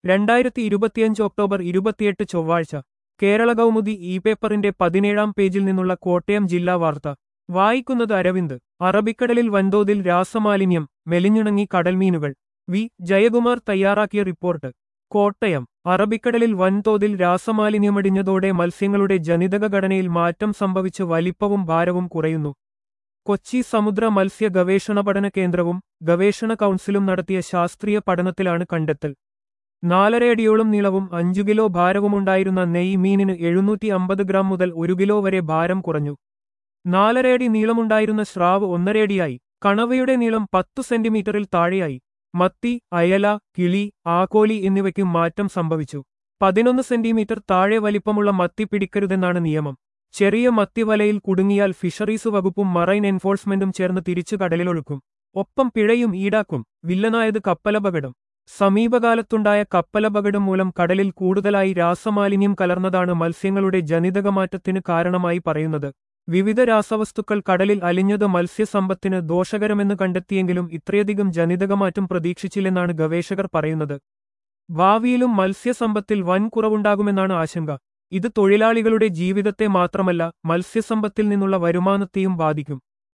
രണ്ടായിരത്തി ഇരുപത്തിയഞ്ച് ഒക്ടോബർ ഇരുപത്തിയെട്ട് ചൊവ്വാഴ്ച കേരള കൗമുദി ഇ പേപ്പറിന്റെ പതിനേഴാം പേജിൽ നിന്നുള്ള കോട്ടയം ജില്ലാ വാർത്ത വായിക്കുന്നത് അരവിന്ദ് അറബിക്കടലിൽ വൻതോതിൽ രാസമാലിന്യം മെലിഞ്ഞുണങ്ങി കടൽമീനുകൾ വി ജയകുമാർ തയ്യാറാക്കിയ റിപ്പോർട്ട് കോട്ടയം അറബിക്കടലിൽ വൻതോതിൽ രാസമാലിന്യമടിഞ്ഞതോടെ മത്സ്യങ്ങളുടെ ജനിതക ഘടനയിൽ മാറ്റം സംഭവിച്ച് വലിപ്പവും ഭാരവും കുറയുന്നു കൊച്ചി സമുദ്ര മത്സ്യ ഗവേഷണ പഠന കേന്ദ്രവും ഗവേഷണ കൗൺസിലും നടത്തിയ ശാസ്ത്രീയ പഠനത്തിലാണ് കണ്ടെത്തൽ നാലരയടിയോളം നീളവും അഞ്ചു കിലോ ഭാരവുമുണ്ടായിരുന്ന നെയ് മീനിന് എഴുന്നൂറ്റി അമ്പത് ഗ്രാം മുതൽ ഒരു കിലോ വരെ ഭാരം കുറഞ്ഞു നാലരയടി നീളമുണ്ടായിരുന്ന സ്രാവ് ഒന്നരയടിയായി കണവയുടെ നീളം പത്തു സെന്റിമീറ്ററിൽ താഴെയായി മത്തി അയല കിളി ആക്കോലി എന്നിവയ്ക്കും മാറ്റം സംഭവിച്ചു പതിനൊന്ന് സെന്റിമീറ്റർ താഴെ വലിപ്പമുള്ള മത്തി പിടിക്കരുതെന്നാണ് നിയമം ചെറിയ മത്തിവലയിൽ കുടുങ്ങിയാൽ ഫിഷറീസ് വകുപ്പും മറൈൻ എൻഫോഴ്സ്മെന്റും ചേർന്ന് തിരിച്ചു കടലിലൊഴുക്കും ഒപ്പം പിഴയും ഈടാക്കും വില്ലനായത് കപ്പലപകടം സമീപകാലത്തുണ്ടായ കപ്പലപകടം മൂലം കടലിൽ കൂടുതലായി രാസമാലിന്യം കലർന്നതാണ് മത്സ്യങ്ങളുടെ ജനിതകമാറ്റത്തിന് കാരണമായി പറയുന്നത് വിവിധ രാസവസ്തുക്കൾ കടലിൽ അലിഞ്ഞത് മത്സ്യസമ്പത്തിന് ദോഷകരമെന്ന് കണ്ടെത്തിയെങ്കിലും ഇത്രയധികം ജനിതകമാറ്റം പ്രതീക്ഷിച്ചില്ലെന്നാണ് ഗവേഷകർ പറയുന്നത് ഭാവിയിലും മത്സ്യസമ്പത്തിൽ വൻ കുറവുണ്ടാകുമെന്നാണ് ആശങ്ക ഇത് തൊഴിലാളികളുടെ ജീവിതത്തെ മാത്രമല്ല മത്സ്യസമ്പത്തിൽ നിന്നുള്ള വരുമാനത്തെയും ബാധിക്കും